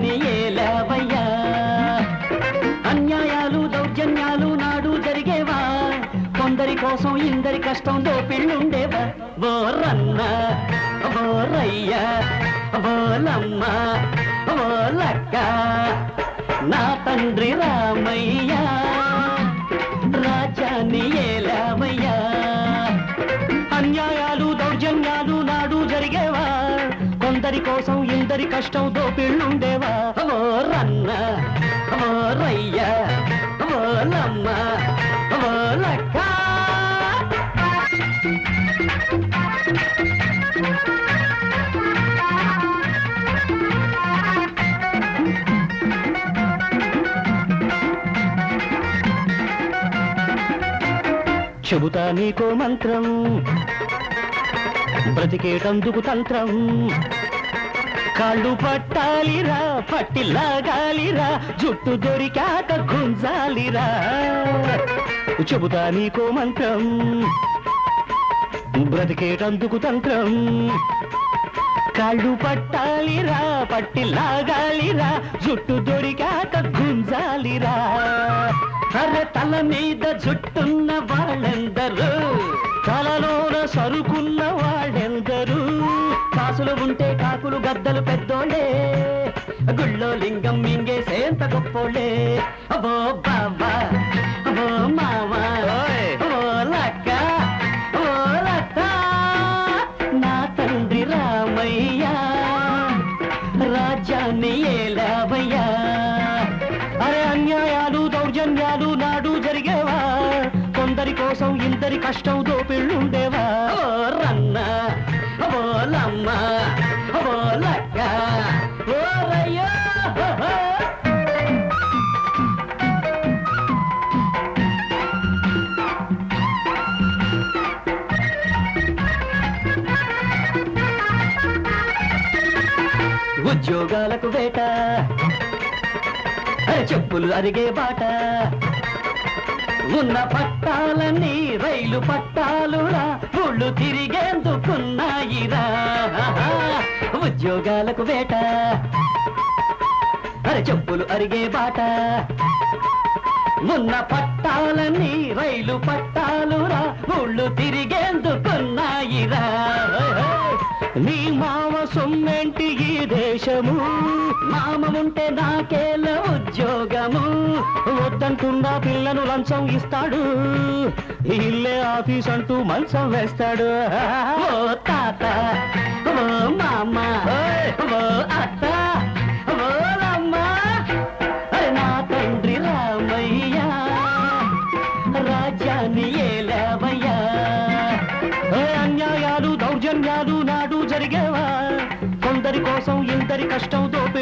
రాజ్యాన్ని ఏలావయ్యా అన్యాయాలు దౌర్జన్యాలు నాడు జరిగేవా కొందరి కోసం ఇందరి కష్టం దోపిళ్ళుండేవా బోరన్న బోరయ్య బోలమ్మ బోలక్క నా తండ్రి రామయ్య రాజ్యాన్ని ఏలావయ్యా అన్యాయాలు దౌర్జన్యాలు నాడు జరిగేవా కొందరి కోసం ఇందరి కష్టం దోపిళ్ళుండేవా ఓ రన్న ఓ రయ్య ఓ లమ్మ ఓ లక్క చెబుతా నీకో మంత్రం బ్రతికేటందుకు తంత్రం కాళ్ళు పట్టాలిరా పట్టి లాగాలిరా జుట్టు దొరికాక గుంజాలిరా చెబుతా నీకో మంత్రం బ్రతికేటందుకు తంత్రం కాళ్ళు పట్టాలిరా పట్టి లాగాలిరా జుట్టు దొరికాక గుంజాలిరా అరే తల మీద జుట్టున్న వాళ్ళెందరూ తలలోన సరుకున్న వాళ్ళెందరూ కాసులు ఉంటే కాకులు గద్దలు పెద్దోళ్ళే గుళ్ళో లింగం మింగేసేంత గొప్పోళ్ళే అబో బాబా అబో మావా అబో లక్క అబో లక్క నా తండ్రి రామయ్య రాజ్యాన్ని ఏలావయ్యా అరే అన్యాయాలు దౌర్జన్యాలు నాడు జరిగేవా కొందరి కోసం ఇందరి కష్టం దోపిళ్ళుండేవా ఓ రన్న ఓ లమ్మ ఓ లక్క ఓ రయ్యో ఉద్యోగాలకు వేట అరే చెప్పులు అరిగే బాట ఉన్న పట్టాలన్నీ రైలు పట్టాలురా ఊళ్ళు తిరిగేందుకున్నాయిరా ఉద్యోగాలకు వేట అరే చెప్పులు అరిగే బాట ఉన్న పట్టాలన్నీ రైలు పట్టాలురా ఊళ్ళు తిరిగేందుకున్నాయిరా నీ మామ సొమ్మెంటి ఈ దేశము మామ ఉంటే నాకేల ఉద్యోగము వద్దంటున్నా పిల్లను లంచం ఇస్తాడు ఇల్లే ఆఫీస్ అంటూ మంచం వేస్తాడు ఓ తాత ఓ మామ ఓ అత్త ఓ లమ్మ అరే నా తండ్రి రామయ్య రాజ్యాన్ని ఏలావయ్యా ఏ అన్యాయాలు దౌర్జన్యాలు నాడు జరిగేవా కొందరి కోసం ఇందరి కష్టం దోపి